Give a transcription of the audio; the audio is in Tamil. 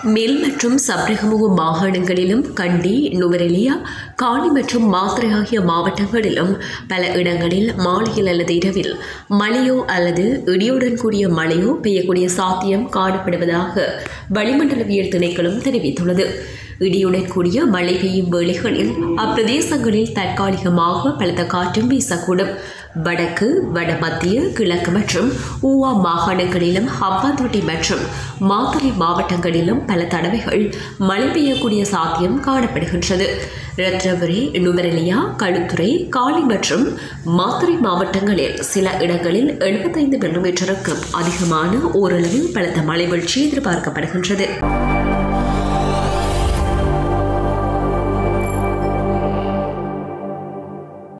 மெல் மற்றும் சப்ரகமுக மாகாணங்களிலும் கண்டி நுவரெலியா காலி மற்றும் மாத்திரை ஆகிய மாவட்டங்களிலும் பல இடங்களில் மாலையில் அல்லது இரவில் மழையோ அல்லது இடியுடன் கூடிய மழையோ பெய்யக்கூடிய சாத்தியம் காணப்படுவதாக வளிமண்டலவியல் திணைக்களம் தெரிவித்துள்ளது இடியுடன் கூடிய மழை பெய்யும் வேளைகளில் அப்பிரதேசங்களில் தற்காலிகமாக பலத்த காற்றும் வீசக்கூடும் வடக்கு வடமத்திய கிழக்கு மற்றும் ஊவா மாகாணங்களிலும் ஹம்பாந்தோட்டை மற்றும் மாத்தறை மாவட்டங்களிலும் பல தடவைகள் மழை பெய்யக்கூடிய சாத்தியம் காணப்படுகின்றது ரத்னபுரி நுவரெலியா களுத்துறை காலி மற்றும் மாத்தறை மாவட்டங்களில் சில இடங்களில் எழுபத்தைந்து மில்லிமீட்டருக்கும் அதிகமான ஓரளவில் பலத்த மழை வீழ்ச்சி எதிர்பார்க்கப்படுகின்றது